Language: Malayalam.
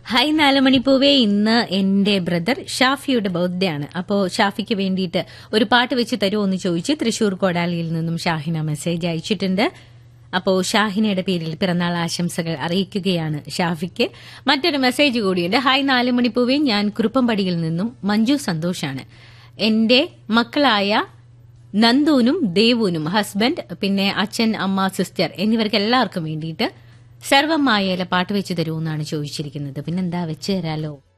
ഹായ് നാലുമണിപ്പൂവേ ഇന്ന് എന്റെ ബ്രദർ ഷാഫിയുടെ ബർത്ത്ഡേ ആണ് അപ്പോ ഷാഫിക്ക് വേണ്ടിയിട്ട് ഒരു പാട്ട് വെച്ച് തരുമോ എന്ന് ചോദിച്ച് തൃശൂർ കോടാലിയിൽ നിന്നും ഷാഹിന മെസ്സേജ് അയച്ചിട്ടുണ്ട് അപ്പോ ഷാഹിനയുടെ പേരിൽ പിറന്നാൾ ആശംസകൾ അറിയിക്കുകയാണ് ഷാഫിക്ക് മറ്റൊരു മെസ്സേജ് കൂടിയുണ്ട് ഹായ് നാലുമണിപ്പൂവേ ഞാൻ കുറുപ്പമ്പടിയിൽ നിന്നും മഞ്ജു സന്തോഷാണ് എന്റെ മക്കളായ നന്ദുവിനും ദേവുവിനും ഹസ്ബൻഡ് പിന്നെ അച്ഛൻ അമ്മ സിസ്റ്റർ എന്നിവർക്ക് എല്ലാവർക്കും വേണ്ടിയിട്ട് സർവമായല പാട്ട് വെച്ച് തരുമെന്നാണ് ചോദിച്ചിരിക്കുന്നത് പിന്നെന്താ വെച്ച് തരാലോ